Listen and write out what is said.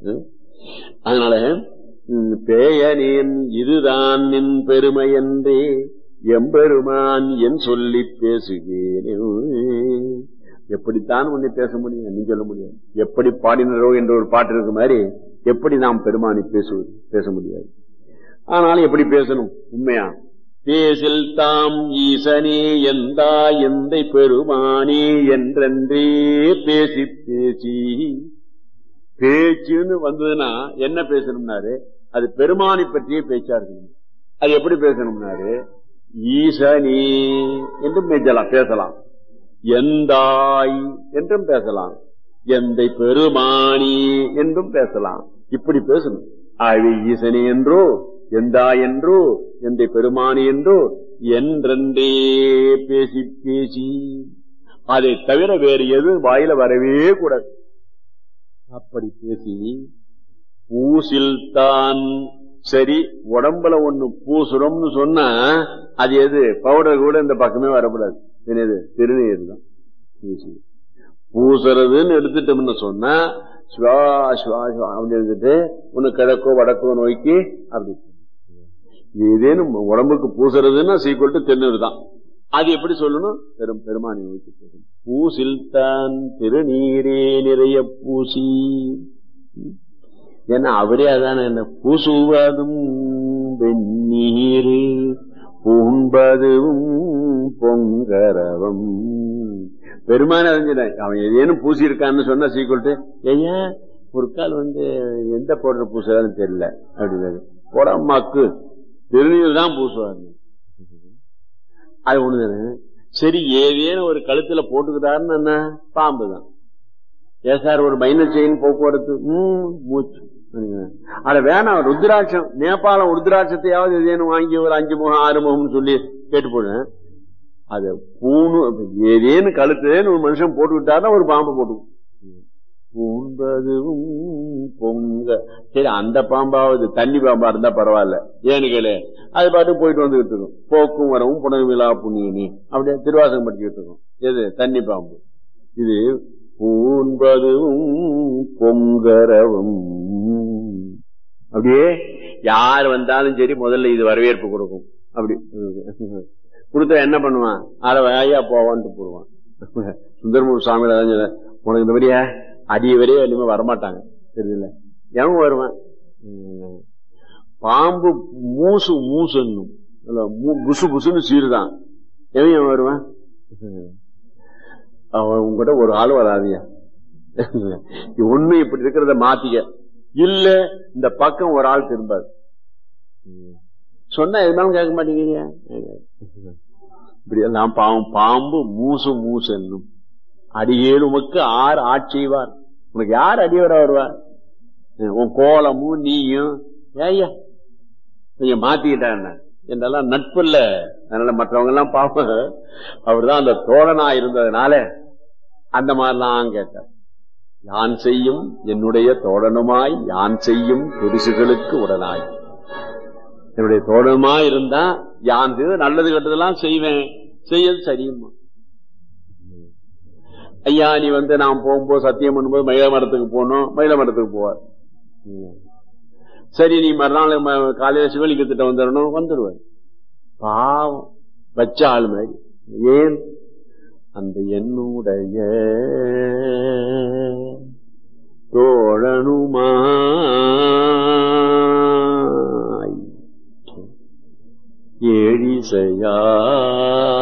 ம்? அதனால ம், பேயனேன் இதுதான் நின் பெருமை என்றே எம்பெருமான் என் சொல்லி பேசுகிறேன் எப்படித்தான் உன்னை பேச முடியும் நீ சொல்ல முடியாது எப்படி பாடினரோ என்ற ஒரு பாட்டு இருக்கு மாதிரி எப்படி நாம் பெருமானை பேசுவது பேச முடியாது ஆனாலும் எப்படி பேசணும் உண்மையா பேசில் தாம் ஈசனே எந்தா எந்தை பெருமானே என்றென்றே பேசி பேசி பேச்சுன்னு வந்ததுன்னா என்ன பேசணும்னாரு அது பெருமானை பற்றிய பேச்சா இருக்கணும் அது எப்படி பேசணும்னாரு ஈசனே என்றும் பேசலாம் பேசலாம் எந்தாய் என்றும் பேசலாம் எந்தை பெருமானி என்றும் பேசலாம் இப்படி பேசணும் ஆகவே ஈசனே என்றோ எந்தாய் என்றோ எந்தை பெருமானி என்றோ என்றென்றே பேசி பேசி அதை தவிர வேறு எதுவும் வாயில வரவே கூடாது அப்படி பேசி பூசில் தான் சரி உடம்புல ஒண்ணு பூசுறோம்னு சொன்னா அது எது பவுடர் கூட இந்த பக்கமே வரக்கூடாது என்னது திருநீர் தான் பூசி. பூசுறதுன்னு எடுத்துட்டோம்னு சொன்னா சுவா சுவா சுவா அப்படி எடுத்துட்டு ஒண்ணு கிழக்கோ வடக்கோ நோக்கி அப்படி ஏதேனும் உடம்புக்கு பூசுறதுன்னா சீக்கிரம் டு திருநீர் தான் அது எப்படி சொல்லணும் பெரும் பெருமானி நோக்கி சொல்லணும். பூசில் தான் திருநீரே நிறைய பூசி ஏன்னா அவரே அதான என்ன பூசுவதும் வெந்நீர் பூண்பதும் பொங்கரவம் பெருமான அறிஞ்சிட அவன் ஏதேனும் பூசி இருக்கான்னு சொன்னா சீக்கிரம் ஐயா ஒரு கால் வந்து எந்த பவுடர் பூசுறான்னு தெரியல அப்படின்னாரு போடா மக்கு திருநீர் தான் பூசுவாரு அது ஒண்ணுதானே சரி ஏதேனும் ஒரு கழுத்துல போட்டுக்கிட்டாருன்னு என்ன பாம்பு தான் ஏன் சார் ஒரு மைனர் செயின் போக்குவரத்து ம், மூச்சு அட வேணாம் ருத்ராட்சம் நேபாளம் ருத்ராட்சத்தையாவது ஏதேனும் வாங்கி ஒரு அஞ்சு முகம் ஆறு முகம்னு சொல்லி கேட்டு போடுவேன் அது பூணு ஏதேனும் கழுத்துன்னு ஒரு மனுஷன் போட்டுக்கிட்டாருன்னா ஒரு பாம்பு போட்டு பூம்பதும் பொங்க சரி அந்த பாம்பாவது தண்ணி பாம்பா இருந்தா பரவாயில்ல ஏன்னு கேளு அது பாட்டு போயிட்டு வந்துகிட்டு இருக்கும் போக்கும் வரவும் புனகு விழா புண்ணியனி அப்படியே திருவாசகம் படிச்சுக்கிட்டு இருக்கும் எது தண்ணி பாம்பு இது பூன்பதும் பொங்கரவும் அப்படியே யார் வந்தாலும் சரி முதல்ல இது வரவேற்பு கொடுக்கும் அப்படி கொடுத்தா என்ன பண்ணுவான் அரை வாயா போவான்ட்டு போடுவான் சுந்தரமூர் சாமியில தான் சொன்னார், உனக்கு இந்த மாதிரியா அடிய வரையே இனிமே வரமாட்டாங்க தெரியல எவன் வருவான் உம். பாம்பு மூசு மூசுன்னும் இல்ல, மூ- புசு புசுன்னு சீருதான் எவன் எவன் வருவான் அவன் உங்ககிட்ட ஒரு ஆள் வராதியா ஒண்ணு இப்படி இருக்கிறத மாத்திக்க இல்ல இந்த பக்கம் ஒரு ஆள் திரும்பாது சொன்னா எதுனாலும் கேட்க மாட்டேங்கிறீங்க இப்படி எல்லாம் பாவம் பாம்பு மூசு மூசு என்னும் அடியேன் உமக்கு ஆறு ஆட்சிவார் உனக்கு யார் அடியவரா வருவா உன் கோலமும் நீயும் ஏய்யா கொஞ்சம் மாத்திக்கிட்டான் என்றெல்லாம் நட்பு இல்ல அதனால மற்றவங்க எல்லாம் பாப்ப அவர்தான் அந்த தோழனா இருந்ததுனால அந்த மாதிரிலாம் கேட்டார் யான் செய்யும் என்னுடைய தோழனுமாய் யான் செய்யும் பெருசுகளுக்கு உடனாய் என்னுடைய தோழனுமா இருந்தா யான் செய்து நல்லது கெட்டதெல்லாம் செய்வேன் செய்யது சரியுமா ஐயா நீ வந்து நான் போகும்போது சத்தியம் பண்ணும்போது மயில மரத்துக்கு போகணும் மயில மரத்துக்கு போவார் சரி நீ மறுநாள் ம- காலையில சிவலிங்கத்திட்ட வந்துடணும் வந்துடுவார் பாவம் வச்ச ஆள் மாதிரி ஏன் அந்த என்னுடைய தோழனுமாய் ஏழிசையாய்